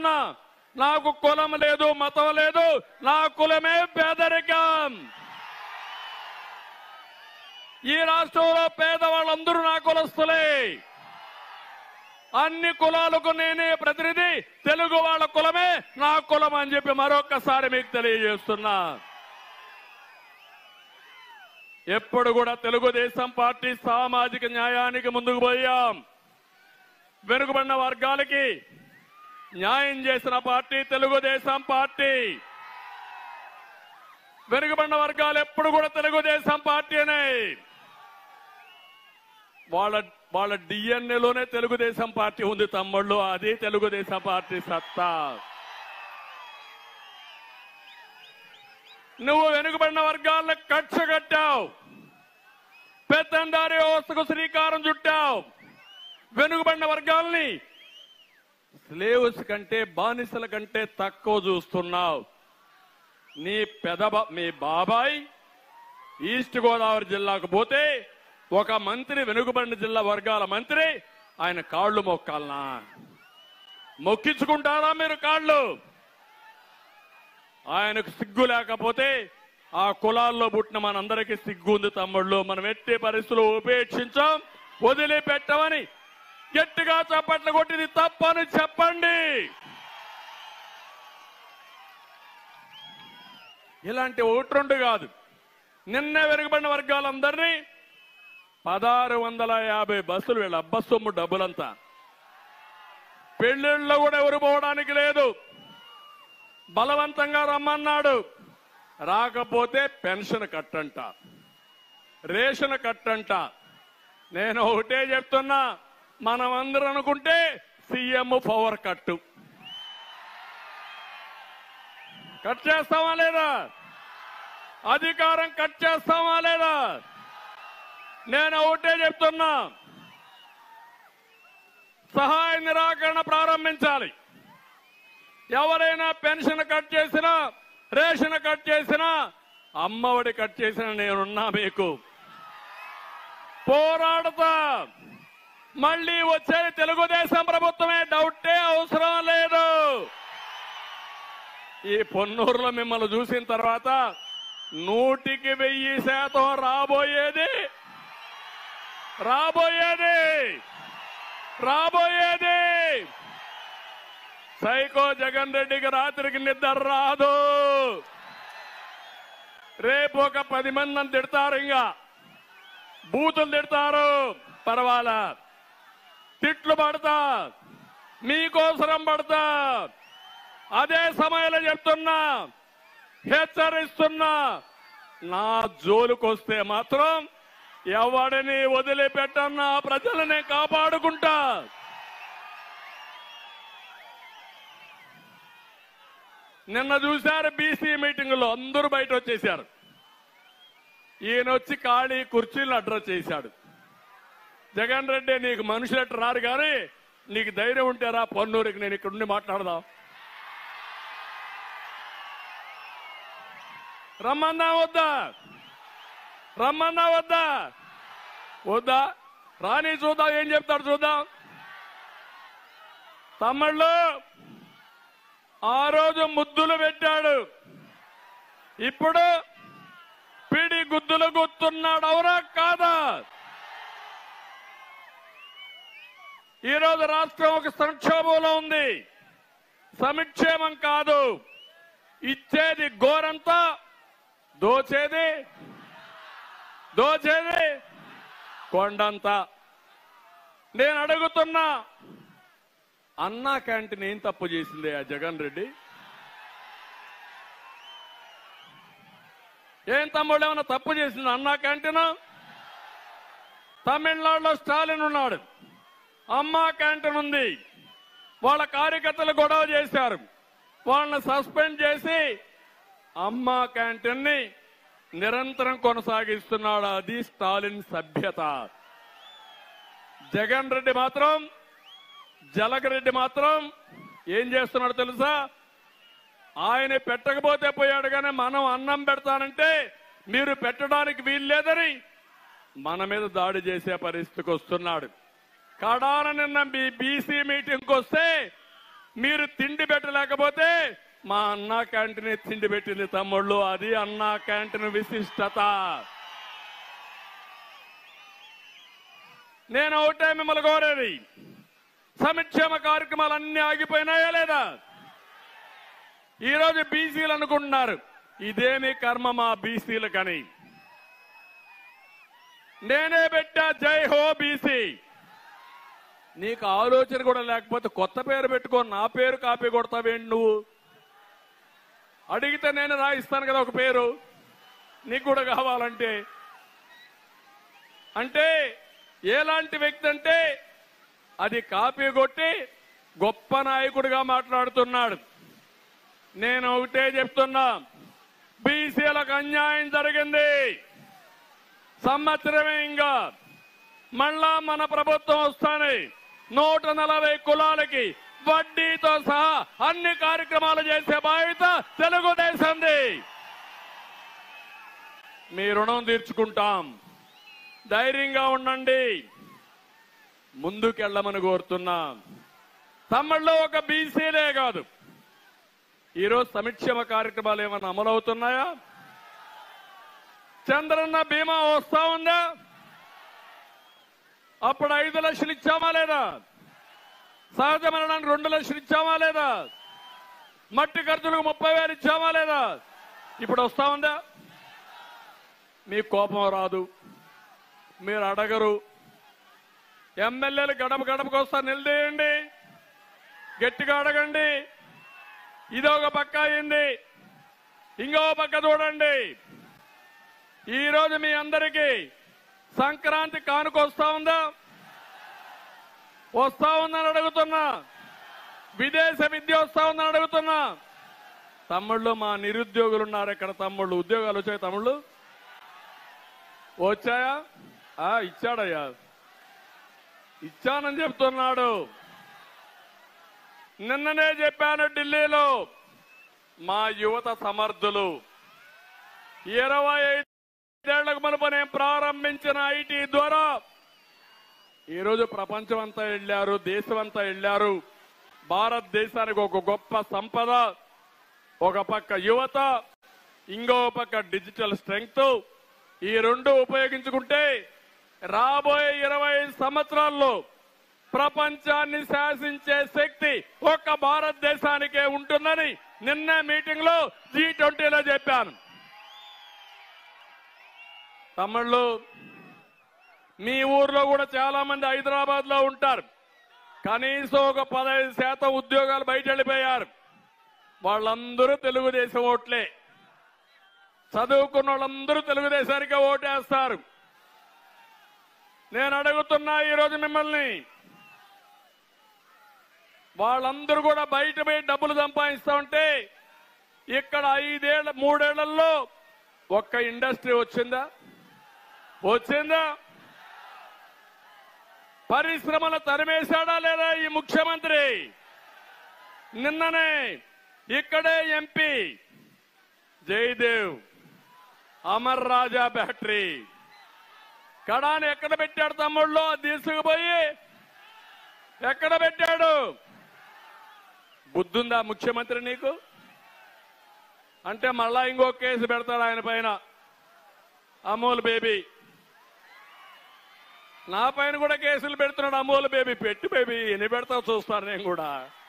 చెప్తున్నా నాకు కులం లేదు మతం లేదు నా కులమే పేదరికం ఈ రాష్ట్రంలో పేదవాళ్ళందరూ నా కులస్తులే అన్ని కులాలకు నేనే ప్రతినిధి తెలుగు వాళ్ళ కులమే నా కులం అని చెప్పి మరొక్కసారి మీకు తెలియజేస్తున్నా ఎప్పుడు కూడా తెలుగుదేశం పార్టీ సామాజిక న్యాయానికి ముందుకు పోయాం వెనుకబడిన వర్గాలకి న్యాయం చేసిన పార్టీ తెలుగుదేశం పార్టీ వెనుకబడిన వర్గాలు ఎప్పుడు కూడా తెలుగుదేశం పార్టీనే వాళ్ళ వాళ్ళ డిఎన్ఏలోనే తెలుగుదేశం పార్టీ ఉంది తమ్ముళ్ళు అది తెలుగుదేశం పార్టీ సత్తా నువ్వు వెనుకబడిన వర్గాలను కక్ష కట్టావు పెత్తందారి వ్యవస్థకు శ్రీకారం చుట్టావు వెనుకబడిన వర్గాల్ని స్లేవ్స్ కంటే బానిసల కంటే తక్కువ చూస్తున్నావు నీ పెదబ మీ బాబాయ్ ఈస్ట్ గోదావరి జిల్లాకు పోతే ఒక మంత్రి వెనుకబడిన జిల్లా వర్గాల మంత్రి ఆయన కాళ్ళు మొక్కాలనా మొక్కించుకుంటారా మీరు కాళ్ళు ఆయనకు సిగ్గు లేకపోతే ఆ కులాల్లో పుట్టిన మనందరికీ సిగ్గు ఉంది తమ్ముళ్ళు మనం ఎట్టి పరిస్థితులు ఉపేక్షించాం వదిలిపెట్టమని గట్టిగా చప్పట్లు కొట్టింది తప్పని చెప్పండి ఇలాంటి ఒకటి రెండు కాదు నిన్న వెనుకబడిన వర్గాలందరినీ పదహారు వందల యాభై బస్సులు వీళ్ళ అబ్బ సొమ్ము డబ్బులంతా పెళ్లిళ్ళలో కూడా ఎవరు పోవడానికి లేదు బలవంతంగా రమ్మన్నాడు రాకపోతే పెన్షన్ కట్టంట రేషన్ కట్టంట నేను ఒకటే చెప్తున్నా మనం అందరం అనుకుంటే సీఎం పవర్ కట్టు కట్ చేస్తామా లేదా అధికారం కట్ చేస్తామా లేదా నేను ఒకటే చెప్తున్నా సహాయ నిరాకరణ ప్రారంభించాలి ఎవరైనా పెన్షన్ కట్ చేసినా రేషన్ కట్ చేసినా అమ్మఒడి కట్ చేసినా నేనున్నా మీకు పోరాడతా మళ్ళీ వచ్చేది తెలుగుదేశం ప్రభుత్వమే డౌటే అవసరం లేదు ఈ పొన్నూరులో మిమ్మల్ని చూసిన తర్వాత నూటికి వెయ్యి శాతం రాబోయేది రాబోయేది రాబోయేది సైకో జగన్ రెడ్డికి రాత్రికి నిద్ర రాదు రేపు ఒక పది మంది నన్ను తిడతారు ఇంకా బూతులు తిడతారు పర్వాలా తిట్లు పడతా మీకోసరం పడతా అదే సమయంలో చెప్తున్నా హెచ్చరిస్తున్నా నా జోలుకొస్తే మాత్రం ఎవడిని వదిలిపెట్టన్నా ప్రజలని కాపాడుకుంటా నిన్న చూశారు బీసీ మీటింగ్ లో అందరూ బయట వచ్చేశారు ఈయన వచ్చి ఖాళీ కుర్చీలను అడ్రస్ చేశాడు జగన్ రెడ్డి నీకు మనుషులట్టు రారు కానీ నీకు ధైర్యం ఉంటే రా పన్నూరికి నేను ఇక్కడ ఉండి మాట్లాడదాం రమ్మన్నా వద్దా రమ్మన్నా వద్దా వద్దా రాని చూద్దాం ఏం చెప్తాడు చూద్దాం తమ్ముళ్ళు ఆ రోజు ముద్దులు పెట్టాడు ఇప్పుడు పిడి గుద్దులు గుర్తున్నాడు అవునా కాదా ఈ రోజు రాష్ట్రం ఒక సంక్షోభంలో ఉంది సమిక్షేమం కాదు ఇచ్చేది గోరంతా దోచేది దోచేది కొండంతా నేను అడుగుతున్నా అన్నా క్యాంటీన్ ఏం తప్పు చేసింది ఆ జగన్ రెడ్డి ఏం తమ్ముడు ఏమైనా తప్పు చేసింది అన్నా క్యాంటీన్ తమిళనాడులో స్టాలిన్ ఉన్నాడు అమ్మా క్యాంటీన్ ఉంది వాళ్ళ కార్యకర్తలు గొడవ చేశారు వాళ్ళని సస్పెండ్ చేసి అమ్మా క్యాంటీన్ ని నిరంతరం కొనసాగిస్తున్నాడు అది స్టాలిన్ సభ్యత జగన్ రెడ్డి మాత్రం జలగరెడ్డి మాత్రం ఏం చేస్తున్నాడు తెలుసా ఆయన పెట్టకపోతే పోయాడు కానీ మనం అన్నం పెడతానంటే మీరు పెట్టడానికి వీలు లేదని మన మీద దాడి చేసే పరిస్థితికి వస్తున్నాడు కడాన నిన్న మీ బీసీ మీటింగ్కి వస్తే మీరు తిండి పెట్టలేకపోతే మా అన్నా క్యాంటీన్ తిండి పెట్టింది తమ్ముళ్ళు అది అన్నా క్యాంటీన్ విశిష్టత నేను ఒకటే మిమ్మల్ని కోరేది సంక్షేమ కార్యక్రమాలు అన్ని ఆగిపోయినాయా లేదా ఈరోజు బీసీలు అనుకుంటున్నారు ఇదేమి కర్మ మా బీసీలకని నేనే పెట్టా జై హో బీసీ నీకు ఆలోచన కూడా లేకపోతే కొత్త పేరు పెట్టుకో నా పేరు కాపీ కొడతావేంటి నువ్వు అడిగితే నేను రాయిస్తాను కదా ఒక పేరు నీకు కూడా కావాలంటే అంటే ఎలాంటి వ్యక్తి అంటే అది కాపీ కొట్టి గొప్ప నాయకుడిగా మాట్లాడుతున్నాడు నేను ఒకటే చెప్తున్నా బీసీలకు అన్యాయం జరిగింది సంవత్సరమే ఇంకా మళ్ళా మన ప్రభుత్వం వస్తానే నూట నలభై కులాలకి వడ్డీతో సహా అన్ని కార్యక్రమాలు చేసే బాధ్యత తెలుగుదేశంది మీ రుణం తీర్చుకుంటాం ధైర్యంగా ఉండండి ముందుకెళ్ళమని కోరుతున్నా తమ్ముళ్ళు ఒక బీసీలే కాదు ఈరోజు సంక్షేమ కార్యక్రమాలు ఏమైనా అమలవుతున్నాయా చంద్రన్న బీమా వస్తా ఉందా అప్పుడు ఐదు లక్షలు ఇచ్చామా లేదా సహజ మరణానికి రెండు లక్షలు ఇచ్చామా లేదా మట్టి ఖర్చులకు ముప్పై వేలు ఇచ్చామా లేదా ఇప్పుడు వస్తా ఉందా మీ కోపం రాదు మీరు అడగరు ఎమ్మెల్యేలు గడప గడపకు వస్తా నిలదీయండి గట్టిగా అడగండి ఇది ఒక పక్క అయింది ఇంకో పక్క చూడండి ఈ రోజు మీ అందరికీ సంక్రాంతి కానుక వస్తా ఉందా వస్తా ఉందని అడుగుతున్నా విదేశ విద్య వస్తా ఉందని అడుగుతున్నా తమ్ముళ్ళు మా నిరుద్యోగులు ఉన్నారు ఇక్కడ తమ్ముళ్ళు ఉద్యోగాలు వచ్చాయి తమ్ముళ్ళు వచ్చాయా ఆ ఇచ్చాడయ్యా ఇచ్చానని చెప్తున్నాడు నిన్ననే చెప్పాను ఢిల్లీలో మా యువత సమర్థులు ఇరవై ఐదేళ్లకు మనపు నేను ప్రారంభించిన ఐటీ ద్వారా ఈరోజు ప్రపంచం అంతా వెళ్ళారు దేశం అంతా వెళ్ళారు భారతదేశానికి ఒక గొప్ప సంపద ఒక పక్క యువత ఇంకో పక్క డిజిటల్ స్ట్రెంగ్త్ ఈ రెండు ఉపయోగించుకుంటే రాబోయే ఇరవై ఐదు సంవత్సరాల్లో ప్రపంచాన్ని శాసించే శక్తి ఒక్క భారతదేశానికే ఉంటుందని నిన్న మీటింగ్ లో జీ ట్వంటీలో చెప్పాను తమిళ్ళు మీ ఊర్లో కూడా చాలా మంది హైదరాబాద్ లో ఉంటారు కనీసం ఒక పదహైదు శాతం ఉద్యోగాలు బయట వెళ్ళిపోయారు వాళ్ళందరూ తెలుగుదేశం ఓట్లే చదువుకున్న వాళ్ళందరూ తెలుగుదేశానికే ఓటేస్తారు నేను అడుగుతున్నా ఈరోజు మిమ్మల్ని వాళ్ళందరూ కూడా బయట పోయి డబ్బులు సంపాదిస్తా ఉంటే ఇక్కడ ఐదేళ్ల మూడేళ్లలో ఒక్క ఇండస్ట్రీ వచ్చిందా వచ్చిందా పరిశ్రమలు తరిమేశాడా లేదా ఈ ముఖ్యమంత్రి నిన్ననే ఇక్కడే ఎంపీ జయదేవ్ అమర్ రాజా బ్యాటరీ కడాని ఎక్కడ పెట్టాడు తమ్ముళ్ళు తీసుకుపోయి ఎక్కడ పెట్టాడు బుద్ధుందా ముఖ్యమంత్రి నీకు అంటే మళ్ళా ఇంకో కేసు పెడతాడు ఆయన పైన అమూల్ బేబీ నా పైన కూడా కేసులు పెడుతున్నాడు అమూల్ బేబీ పెట్టు బేబీ ఎన్ని పెడతావు చూస్తాను నేను కూడా